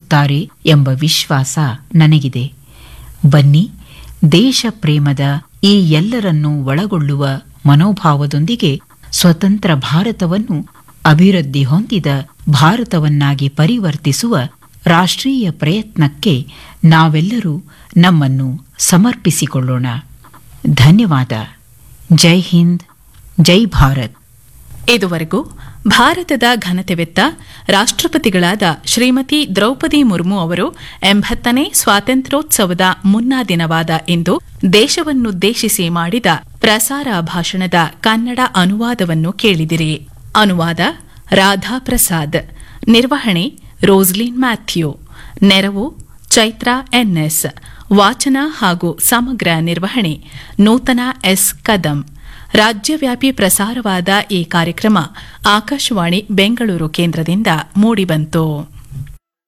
ರೂಪಿಸುತ್ತಾರೆ ಎಂಬ ವಿಶ್ವಾಸ ನನಗಿದೆ ಬನ್ನಿ ದೇಶ ಪ್ರೇಮದ ಈ ಎಲ್ಲರನ್ನೂ ಒಳಗೊಳ್ಳುವ ಮನೋಭಾವದೊಂದಿಗೆ ಸ್ವತಂತ್ರ ಭಾರತವನ್ನು ಅಭಿವೃದ್ಧಿ ಹೊಂದಿದ ಭಾರತವನ್ನಾಗಿ ಪರಿವರ್ತಿಸುವ ರಾಷ್ಟ್ರೀಯ ಪ್ರಯತ್ನಕ್ಕೆ ನಾವೆಲ್ಲರೂ ನಮ್ಮನ್ನು ಸಮರ್ಪಿಸಿಕೊಳ್ಳೋಣ ಧನ್ಯವಾದ ಜೈ ಹಿಂದ್ ಜೈ ಭಾರತ್ ಇದುವರೆಗೂ ಭಾರತದ ಘನತೆವೆತ್ತ ರಾಷ್ಟ್ರಪತಿಗಳಾದ ಶ್ರೀಮತಿ ದ್ರೌಪದಿ ಮುರ್ಮು ಅವರು ಎಂಬತ್ತನೇ ಸ್ವಾತಂತ್ರ್ಯೋತ್ಸವದ ಮುನ್ನಾ ದಿನವಾದ ಇಂದು ದೇಶವನ್ನುದ್ದೇಶಿಸಿ ಮಾಡಿದ ಪ್ರಸಾರ ಭಾಷಣದ ಕನ್ನಡ ಅನುವಾದವನ್ನು ಕೇಳಿದಿರಿ ಅನುವಾದ ರಾಧಾ ಪ್ರಸಾದ್ ನಿರ್ವಹಣೆ ರೋಸ್ಲಿನ್ ಮ್ಯಾಥ್ಯೂ ನೆರವು ಚೈತ್ರ ಎನ್ಎಸ್ ವಾಚನ ಹಾಗೂ ಸಮಗ್ರ ನಿರ್ವಹಣೆ ನೂತನ ಎಸ್ ಕದಂ ರಾಜ್ಯವ್ಯಾಪಿ ಪ್ರಸಾರವಾದ ಈ ಕಾರ್ಯಕ್ರಮ ಆಕಾಶವಾಣಿ ಬೆಂಗಳೂರು ಕೇಂದ್ರದಿಂದ ಮೂಡಿಬಂತು